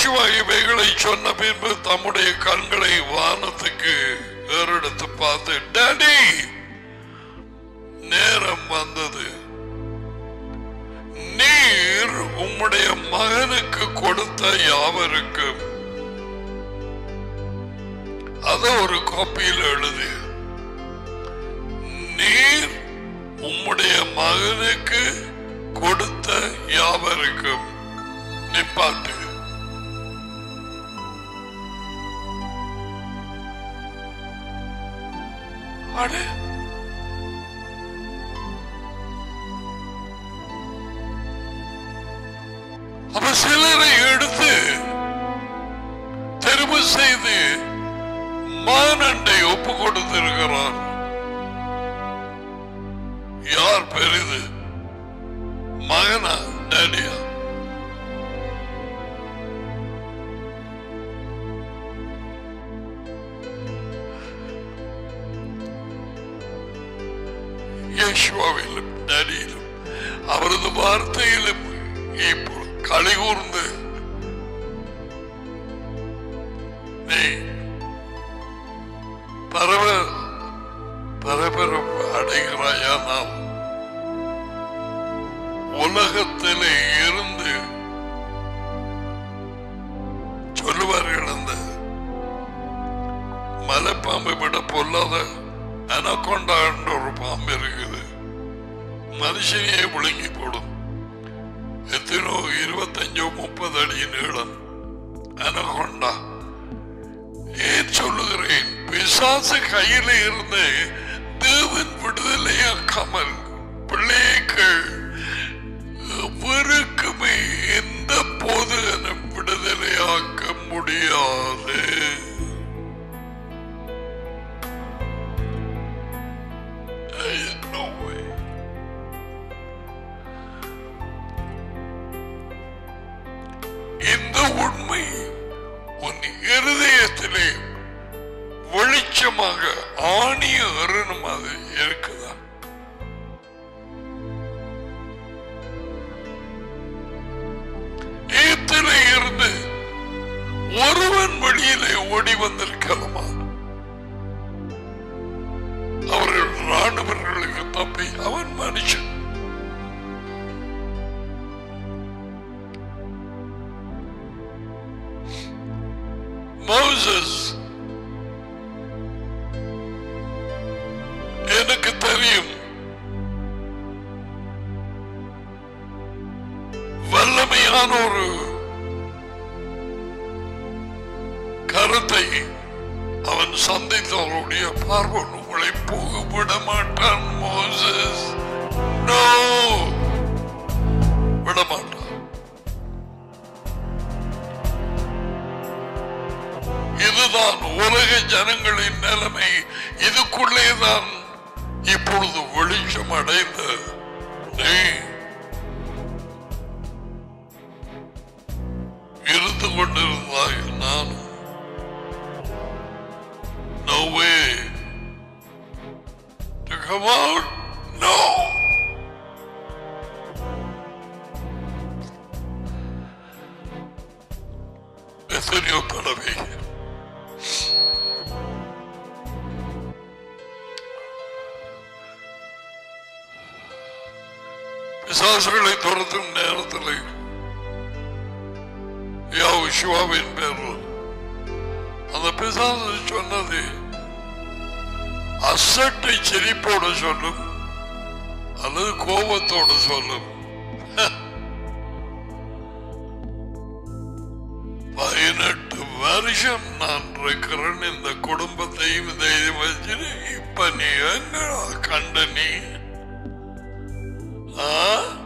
யோசுவா இவைகளை சொன்ன பின்பு தம்முடைய கண்களை வானத்துக்கு ஏறெடுத்து பார்த்து டாடி நேரம் வந்தது நீர் உம்முடைய மகனுக்கு கொடுத்த யாவருக்கும் அத ஒரு காப்பியில் எழுது நீர் உம்முடைய மகனுக்கு கொடுத்த யாவருக்கும் நிப்பாட்டு அட அப்ப சிலரை எடுத்து தெரிவு செய்து மானண்டை ஒப்பு கொடுத்திருக்கிறார் யார் பெரிது மகனா டேடியா யேசுவாவிலும் டேடியிலும் அவரது வார்த்தையிலும் இப்போ களி கூர்ந்து நீ பரவ பரபரப்பு அடைகிறாயா நாம் உலகத்திலே இருந்து சொல்லுவார்கள் அந்த மலைப்பாம்பை விட பொல்லாத அனகொண்டா என்ற ஒரு பாம்பு இருக்குது மனுஷனையே விழுங்கி போடும் எத்தனோ இருபத்தஞ்சோ முப்பது அடி நீளம் அனகொண்டா ஏன் சொல்லுகிறேன் பிசாசு கையில இருந்து தேவன் விடுதலையாக்காமல் பிள்ளைகள் எவருக்குமே எந்த போதகனும் விடுதலையாக்க முடியாது There's no way. இந்த உண்மை உன் இருதயத்திலே வெளிச்சமாக ஆணிய அருணும் அது இருக்குதா ஏத்திலே இருந்து ஒருவன் வெளியிலே ஓடி வந்திருக்கலாமா அவர்கள் ராணுவர்களுக்கு தப்பி அவன் மனுஷன் மோசஸ் எனக்கு தெரியும் வல்லமையான ஒரு கருத்தை அவன் சந்தித்தவருடைய பார்வன் உங்களை போகவிட மாட்டான் மோசஸ் நோ விட மாட்டான் இதுதான் உலக ஜனங்களின் நிலைமை இதுக்குள்ளேதான் இப்பொழுது வெளிச்சம் அடைந்த நீ இருந்து கொண்டிருந்தாய் நான் No way to come out. No. எத்தனையோ தடவை பிசாசுகளை துரத்தும் நேரத்தில் யாவின் பேரில் அந்த பிசாசு சொன்னது அசட்டை சிரிப்போட சொல்லும் அல்லது கோபத்தோட சொல்லும் பதினெட்டு வருஷம் நான் இருக்கிறேன் இந்த குடும்பத்தையும் இதையும் வச்சு இப்ப நீ எங்க கண்ட நீ ஆ?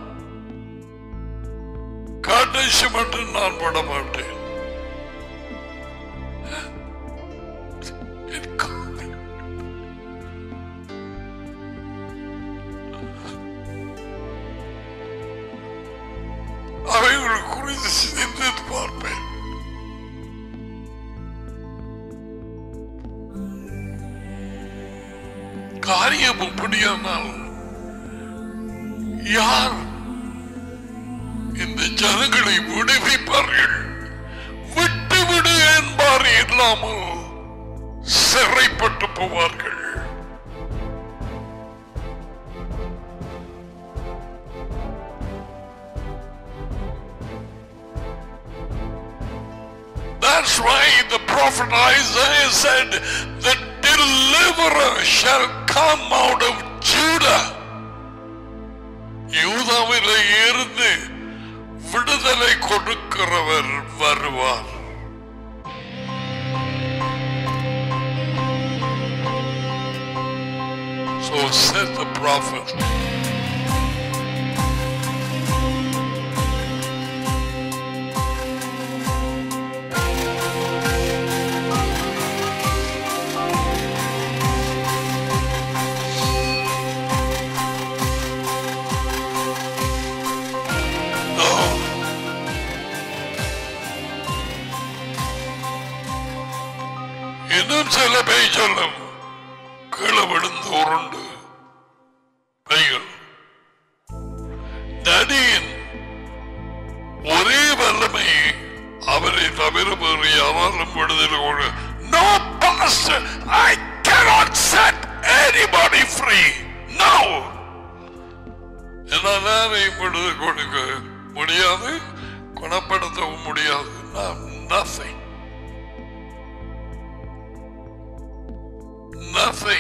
கடைசி மட்டும் நான் பட மாட்டேன் அவைகளை குறித்து சிந்தித்து பார்ப்பேன் காரியம் இப்படியானால் யார் இந்த ஜனங்களை விடுவிப்பார்கள் விடுதலை இல்லாமல் சிறைப்பட்டு போவார்கள் That's why the prophet Isaiah said, The deliverer shall come out of Judah. யூதாவிலே இருந்து விடுதலை கொடுக்கிறவர் வருவார் So said the prophet. No. இன்னும் சில பேய் சொல்லும் கீழே விழுந்து உருண்டு பெய்கள் நடியின் ஒரே வல்லமை அவரை தவிர வேறு யாராலும் விடுதலை கொடு no pastor I cannot set anybody free no என்னால் யாரையும் விடுதலை கொடுக்க முடியாது குணப்படுத்தவும் முடியாது நான் nothing nothing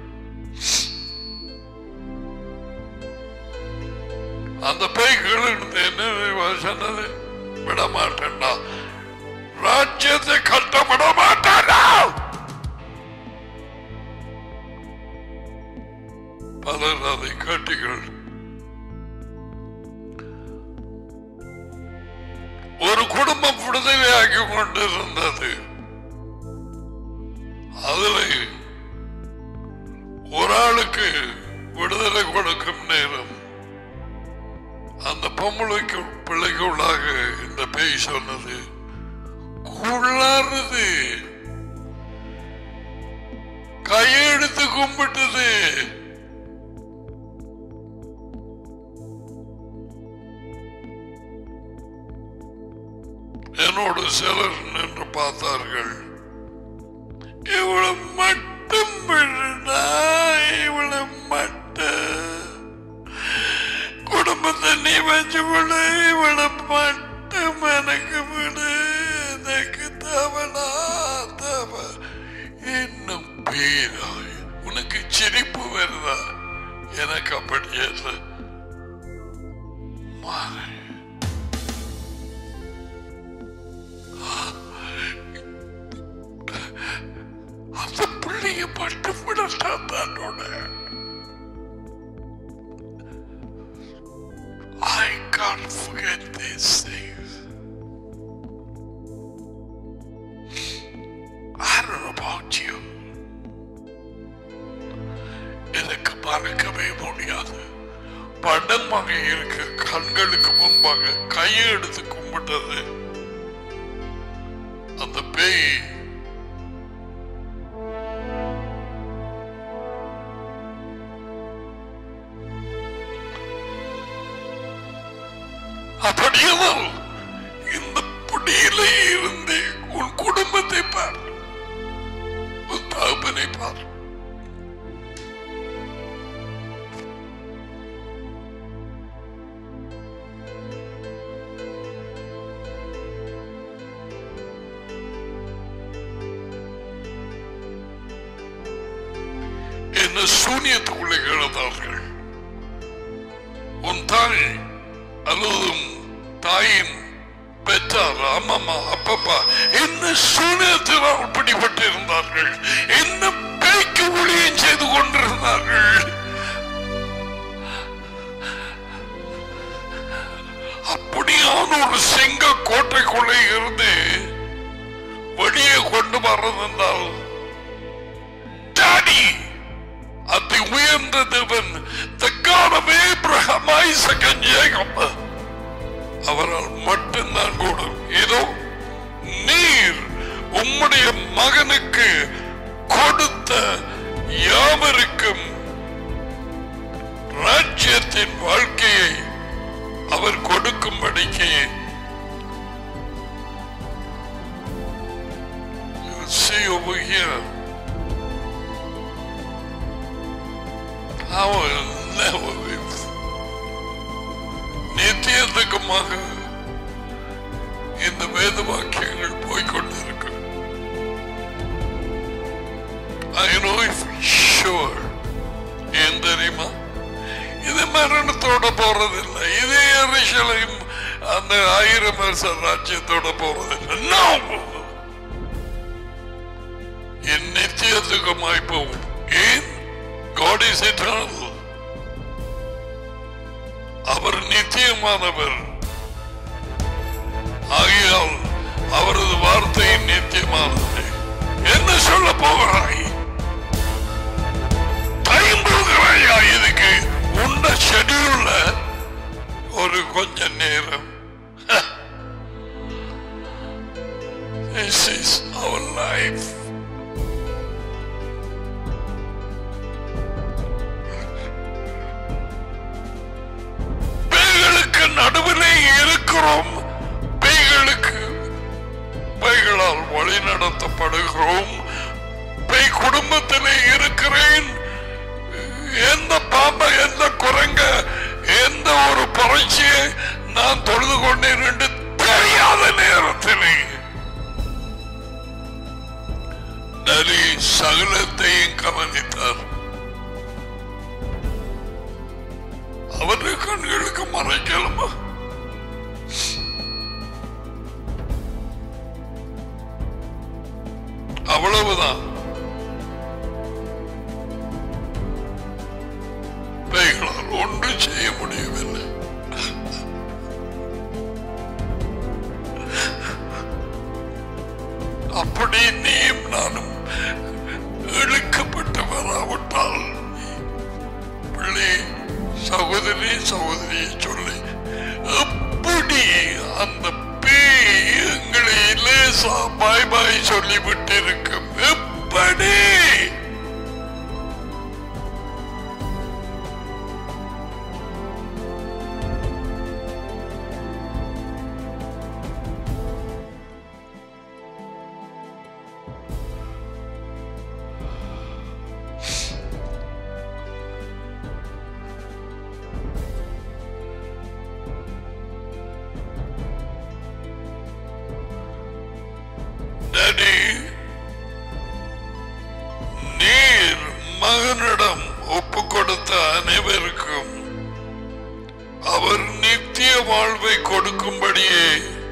அந்த பேய்கள் என்ன சொன்னது விட மாட்டேன்டா ராஜ்யத்தை கட்ட விட மாட்டேன்டா பலர் அதை கட்டிகள் ஒரு குடும்பம் விடுதலையாகி கொண்டிருந்தது அதில் ஒரு ஆளுக்கு விடுதலை கொடுக்கும் நேரம் அந்த பொம்பளைக்கு பிள்ளைக்கு உள்ளாக இந்த பேய் சொன்னது குள்ளாறுது கையெடுத்து கும்பிட்டது என்னோடு சிலர் நின்று பார்த்தார்கள் இவ்வளவு மட்டும் விடுடா இவ்வளவு மட்டும் குடும்பத்தை நீ வச்சு விடு இவ்வளவு மட்டும் எனக்கு விடு எனக்கு தேவனா தேவை இன்னும் பேராய் உனக்கு சிரிப்பு வருதா எனக்கு அப்படி இல்லை மாறேன் அந்த பிள்ளைய மட்டும் விடத்தான் தன்னோட I can't forget these things. I don't know about you. எனக்கு மறக்கவே முடியாது படமாக இருக்க கண்களுக்கு முன்பாக கையை எடுத்து கும்பிட்டது அந்த பேய் அப்படியானால் இந்த புடியிலே இருந்து உன் குடும்பத்தை பார் உன் தகப்பனை பார் என்ன சூனியத்துக்குள்ளே கிடந்தார்கள் உன் தாய் அல்லதும் தாயின் பெற்றார் அம்மம்மா அப்பப்பா என்ன சூனியத்தினால் பிடிபட்டு இருந்தார்கள் என்ன பேய்க்கு ஊழியம் செய்து கொண்டிருந்தார்கள் அப்படியான ஒரு சிங்க கோட்டைக்குள்ளே இருந்து வெளியே கொண்டு வர்றதென்றால் டாடி அதி உயர்ந்த தேவன் the God of Abraham, Isaac and Jacob அவரால் மட்டும்தான் கூடும் இதோ நீர் உம்முடைய மகனுக்கு கொடுத்த யாவருக்கும் ராஜ்யத்தின் வாழ்க்கையை அவர் கொடுக்கும்படிக்கு நித்தியத்துக்குமாக இந்த வேத வாக்கியங்கள் போய்கொண்டிருக்கு I know if sure ஏன் தெரியுமா இது மரணத்தோட போறதில்லை இது எரிசலையும் அந்த ஆயிரம் வருஷ ராஜ்யத்தோட போறதில்லை No! என் நித்தியத்துக்குமாய் போகும் ஏன் God is eternal அவர் நித்தியமானவர் ஆகையால் அவரது வார்த்தை நித்தியமானது என்ன சொல்ல போகிறாய் டைம் கொடுக்கிறாயா இதுக்கு உண்ட ஷெடியூல்ல ஒரு கொஞ்ச நேரம் This is our life. பேய்களுக்கு நடுவிலே இருக்கிறோம் பேய்களுக்கு பேய்களால் வழி நடத்தப்படுகிறோம் பேய் குடும்பத்திலே இருக்கிறேன் எந்த பாம்பை எந்த குரங்க எந்த ஒரு புரட்சியை நான் தொழுது கொண்டேன் என்று தெரியாத நேரத்திலே நரி சகலத்தையும் கவனித்தார் அவருடைய கண்களுக்கு மறைக்கலாமா அவ்வளவுதான் பேய்களால் ஒன்றும் செய்ய முடியவில்லை அப்படி நீயும் நானும் இழுக்கப்பட்டு வராவிட்டால் பிள்ளை சகோதரி சகோதரியை சொல்லி எப்படி அந்த பேய் எங்களை லேசா பாய் பாய் சொல்லிவிட்டு இருக்கும் எப்படி டேடி நீர் மகனிடம் ஒப்பு கொடுத்த அனைவருக்கும் அவர் நித்திய வாழ்வை கொடுக்கும்படியே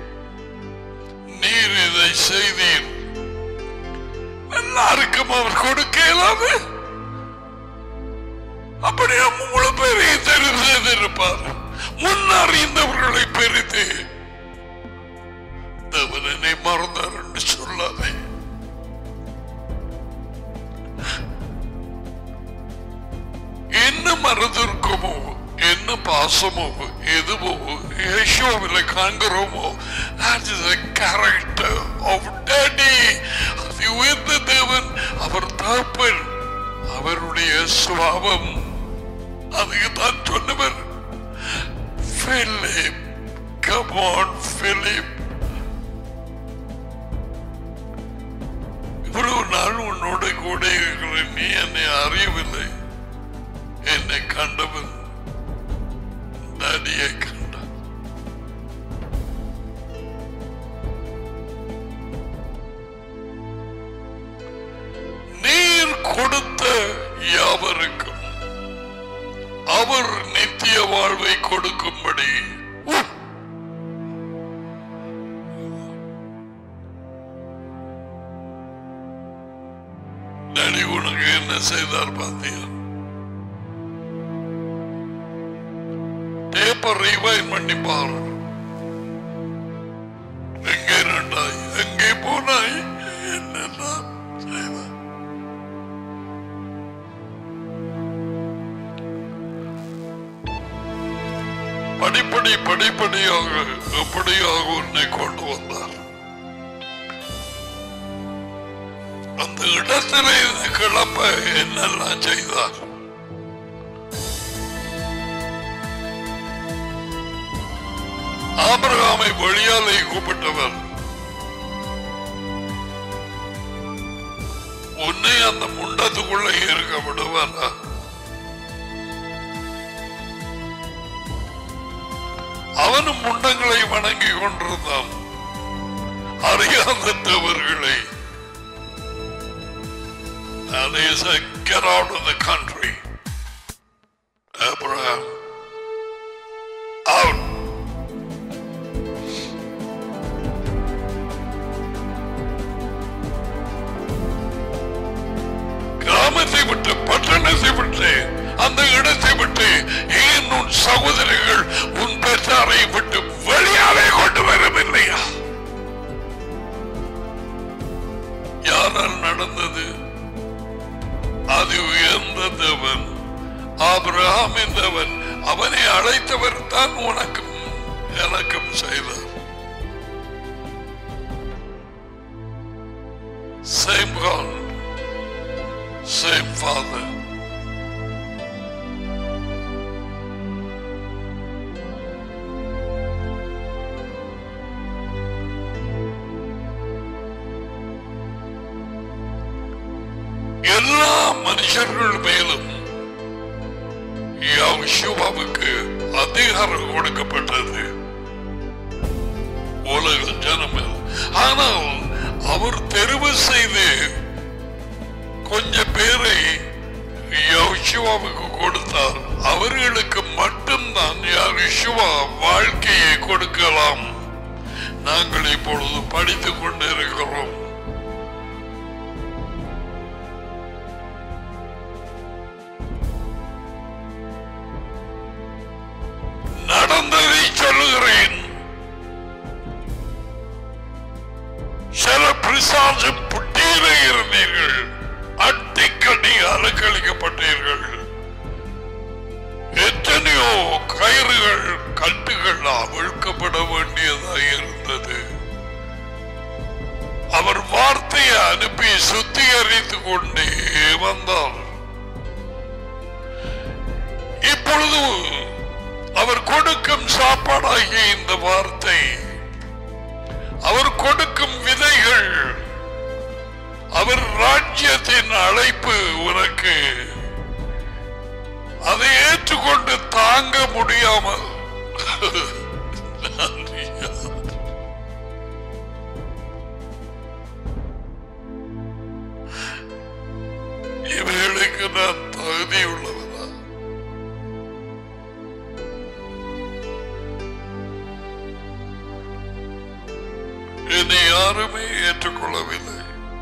நீர் இதை செய்தீர் எல்லாருக்கும் அவர் கொடுக்க இயலாது அப்படியே முழு பேரையும் தெரிவு செய்திருப்பார் முன்னறிந்தவர்களை பெரிது தேவன் என்னை மறந்தார் என்று சொல்லாதே என்ன மறந்திருக்குமோ என்ன பாசமோ எதுவோ யேசுவில் காண்கிறோமோ that is a character of daddy அது உயர்ந்த தேவன் அவர் தகப்பன் அவருடைய சுவாபம் அதுக்கு தான் சொன்னவர் Philip come on Philip இவ்வளவு நாள் உன்னோட கூட இருக்கிறேன் நீ என்னை அறியவில்லை என்னை கண்டவன் நடியை கண்டான் நீர் கொடுத்த யாவருக்கும் அவர் நித்திய வாழ்வை கொடுக்கும்படி உ! டாடி உனக்கு என்ன செய்தார் பாத்தியா பேப்பர் ரீவைன் பண்ணி பாரு எங்கே நட்டாய் எங்கே போனாய் என்னெல்லாம் செய்தாய் படிப்படி படிப்படியாக எப்படியாக உன்னை கொண்டு வந்தார் அந்த இடத்திலே இருந்து கிளம்ப என்னெல்லாம் செய்தார் ஆபிரகாமை வழியாலே கூப்பிட்டவர் உன்னை அந்த முண்டத்துக்குள்ள இருக்க விடுவாரா அவர் அவனும் முண்டங்களை வணங்கி கொண்டிருந்தான் அறியாத தேவர்களை And he said, Get out of the country. Abraham, out. கிராமத்தை விட்டு பட்டணத்தை விட்டு அந்த இடத்தை விட்டு ஏன் உன் சகோதரிகள் உன் பெற்றாரை விட்டு வெளியாலே கொண்டு வரவில்லையா யாரால் நடந்தது அது உயர்ந்த தேவன் ஆபிரகாம் என்றவன் அவனை அழைத்தவர் தான் உனக்கும் எனக்கும் செய்தார் Same God, same Father. எல்லா மனுஷர்கள் மேலும் யெகோவாவுக்கு அதிகாரம் கொடுக்கப்பட்டது உலக ஜனமேல் ஆனால் அவர் தெரிவு செய்து கொஞ்ச பேரை யோசுவாவுக்கு கொடுத்தார் அவர்களுக்கு மட்டும்தான் யோசுவா வாழ்க்கையை கொடுக்கலாம் நாங்கள் இப்பொழுது படித்துக் கொண்டிருக்கிறோம் நடந்ததை சொல்லுகிறேன் சில பிசாசு புட்டியில இருந்தீர்கள் அட்டிக்கடி அலக்களிக்கப்பட்டீர்கள் எத்தனையோ கயிறுகள் கட்டுகள் அவிழ்க்கப்பட வேண்டியதாக இருந்தது அவர் வார்த்தையை அனுப்பி சுத்திகரித்துக் கொண்டே வந்தார் இப்பொழுது அவர் கொடுக்கும் சாப்பாடாகிய இந்த வார்த்தை அவர் கொடுக்கும் விதைகள் அவர் ராஜ்யத்தின் அழைப்பு உனக்கு அதை ஏற்றுக்கொண்டு தாங்க முடியாமல் நன்றி. இவைகளுக்கு நான் தகுதி உள்ளவனா என்னை யாருமே ஏற்றுக்கொள்ளவில்லை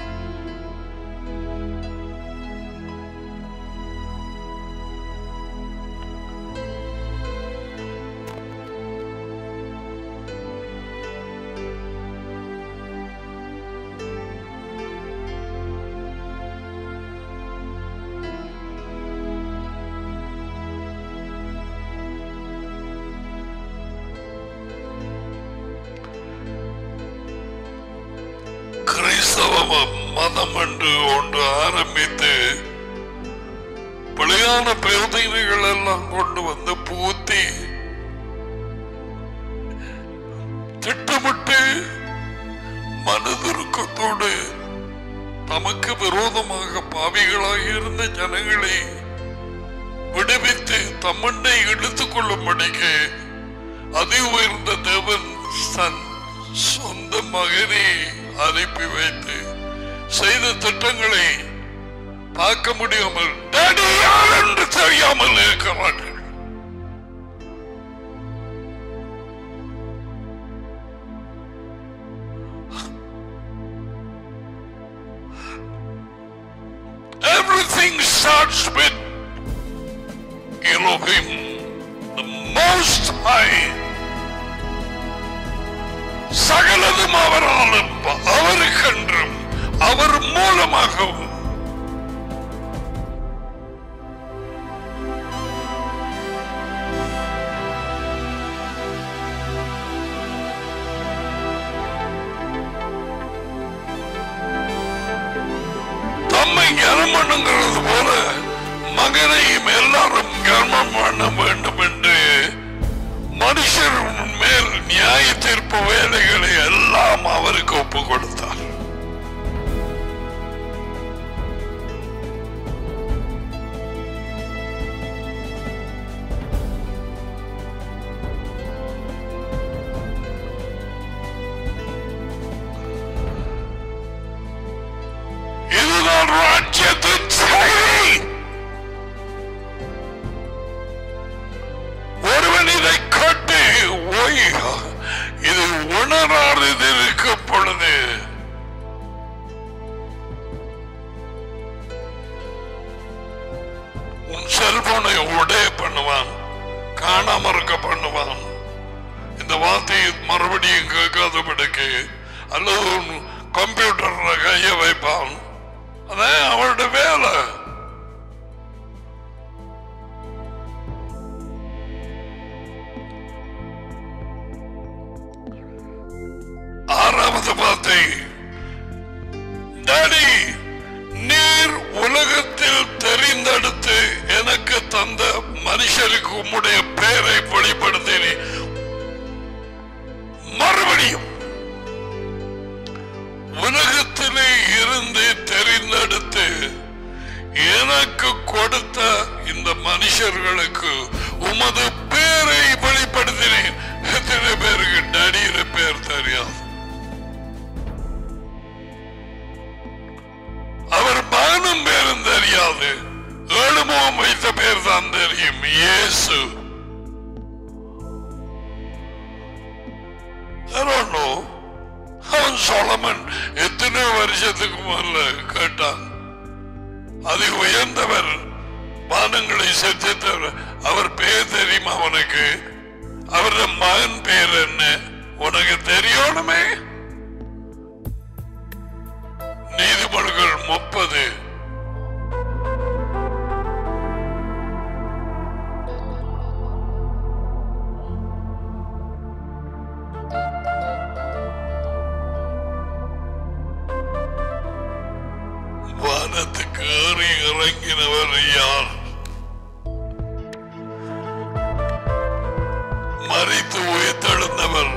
கிறிஸ்தவ மதம் என்று ஒன்று ஆரம்பித்து பிழையான பிரதிநிதிகள் எல்லாம் கொண்டு வந்து பூத்தி திட்டமிட்டு மனதுருக்கத்தோடு தமக்கு விரோதமாக பாவிகளாக இருந்த ஜனங்களை விடுவித்து தம்மண்டை எடுத்துக் கொள்ளும்படிக்கு அதி உயர்ந்த தேவன் தன் சொந்த மகனை அனுப்பி வைத்து செய்த திட்டங்களை பார்க்க முடியாமல் "Daddy யார் என்று தெரியாமல் இருக்கிறார்கள் Everything starts with Elohim, the Most High. சகலதும் அவராலும் அவருக்கென்றும் அவர் மூலமாகவும் தம்மை கனம் பண்ணுங்கிறது போல மகனையும் எல்லாரும் கர்மம் பண்ண வேண்டும் என்று மனுஷர் மேல் நியாய தீர்ப்பு வேலைகளை எல்லாம் அவருக்கு ஒப்பு கொடுத்தார் வார்த்தையை மறுபடியும் கேட்காதபடிக்கு அல்லது உன் கம்ப்யூட்டர்ல கைய வைப்பான் அதான் அவனோட வேலை ஆறாவது வார்த்தை டாடி நீர் உலகத்தில் தெரிந்தெடுத்து எனக்கு தந்த மனுஷருக்கு உம்முடைய பெயரை வெளிப்படுத்தினி மறுபடியும் உலகத்திலே இருந்து தெரிந்தெடுத்து எனக்கு கொடுத்த இந்த மனுஷர்களுக்கு உமது பேரை வெளிப்படுத்தினேன் எத்தனை பேருக்கு டடியிற பேர் தெரியாது அவர் மகனும் பேரும் தெரியாது ஏழுமுகம் வைத்த பேர் தான் தெரியும் இயேசு I don't know. அவன் சோழமன் எத்தனை வருஷத்துக்கு முதல்ல கேட்டான் அது உயர்ந்தவர் வானங்களை செஞ்சவர் அவர் பேர் தெரியுமா அவனுக்கு அவரது மகன் பேர் என்ன உனக்கு தெரியணுமே நீதிமொழிகள் முப்பது வானத்துக்கு ஏறி இறங்கினவர் யார் மறித்து உயிர்த்தெழுந்தவர்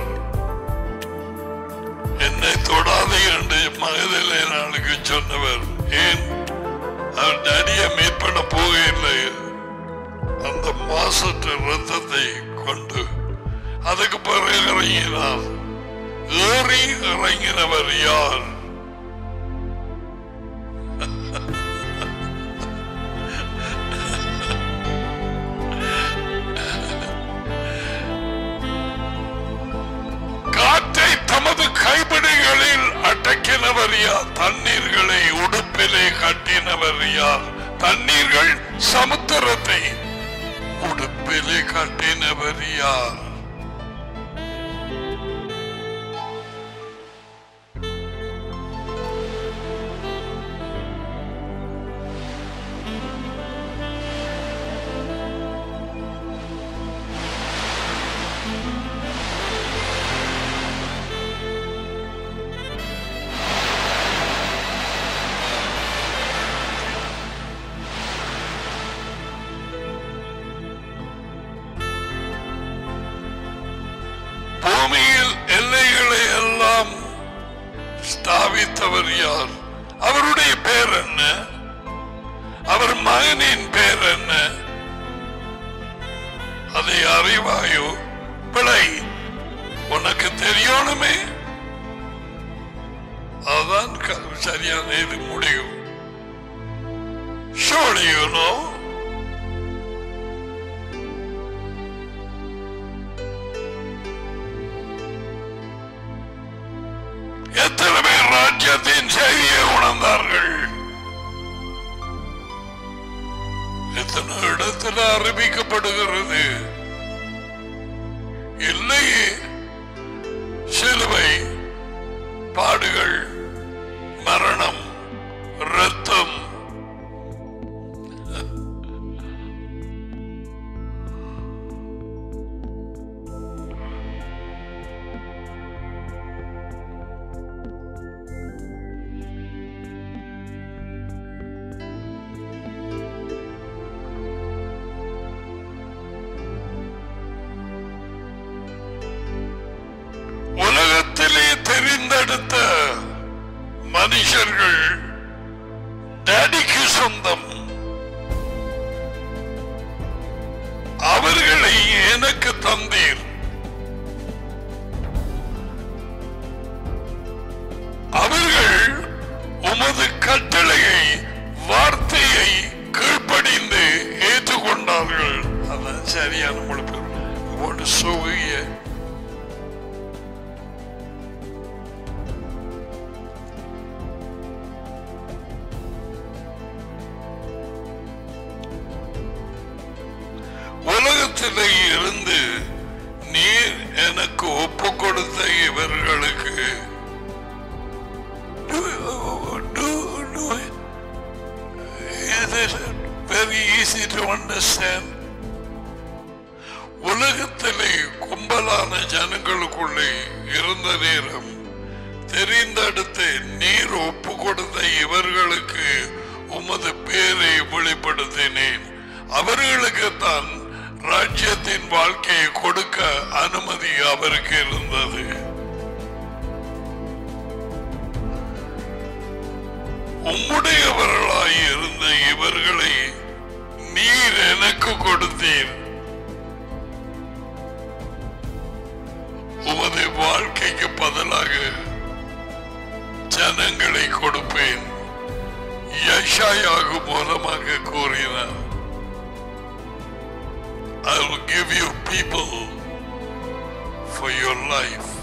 என்னை தொடாதே என்று மகதிலே நாளுக்கு சொன்னவர் ஏன் அவர் டடியை மீட் பண்ண போகவில்லை அந்த மாசற்ற ரத்தத்தை கொண்டு அதுக்கு பிறகு இறங்கினார் ஏறி இறங்கினவர் யார் காற்றை தமது கைப்பிடிகளில் அடக்கினவர் யார் தண்ணீர்களை உடுப்பிலே கட்டினவர் யார் தண்ணீர்கள் சமுத்திரத்தை உடுப்பிலே கட்டினவர் யார் பூமியில் எல்லைகளை எல்லாம் ஸ்தாபித்தவர் யார் அவருடைய பேர் என்ன அவர் மகனின் பேர் என்ன அதை அறிவாயோ பிழை உனக்கு தெரியணுமே அதான் க- சரியான இது முடியும் Surely you know. எத்தனை பேர் ராஜ்யத்தின் செய்தியை உணர்ந்தார்கள் எத்தனை இடத்துல அறிவிக்கப்படுகிறது இல்லையே சிலுவை பாடுகள் மரணம் இரத்தம் உலகத்திலே தெரிந்தெடுத்த மனுஷர்கள் டேடிக்கு சொந்தம் அவர்களை எனக்கு தந்தீர் அவர்கள் உமது கட்டளையை வார்த்தையை கீழ்ப்படிந்து ஏற்றுக்கொண்டார்கள் அதான் சரியான மொழிபெயர்ப்பு ஒரு சோகிய எனக்கு ஒப்பு கொடுத்த இவர்களுக்கு Do- do- do- Is it very easy to understand? உலகத்திலே கும்பலான ஜனங்களுக்குள்ளே இருந்த நேரம் தெரிந்தெடுத்து நீர் ஒப்பு கொடுத்த இவர்களுக்கு உமது பேரை வெளிப்படுத்தினேன் அவர்களுக்கு தான் ராஜ்யத்தின் வாழ்க்கையை கொடுக்க அனுமதி அவருக்கு இருந்தது உம்முடையவர்களாய் இருந்த இவர்களை நீர் எனக்கு கொடுத்தீர் உமது வாழ்க்கைக்கு பதிலாக ஜனங்களை கொடுப்பேன் யஷாயாக மூலமாக கூறினார் I will give you people for your life.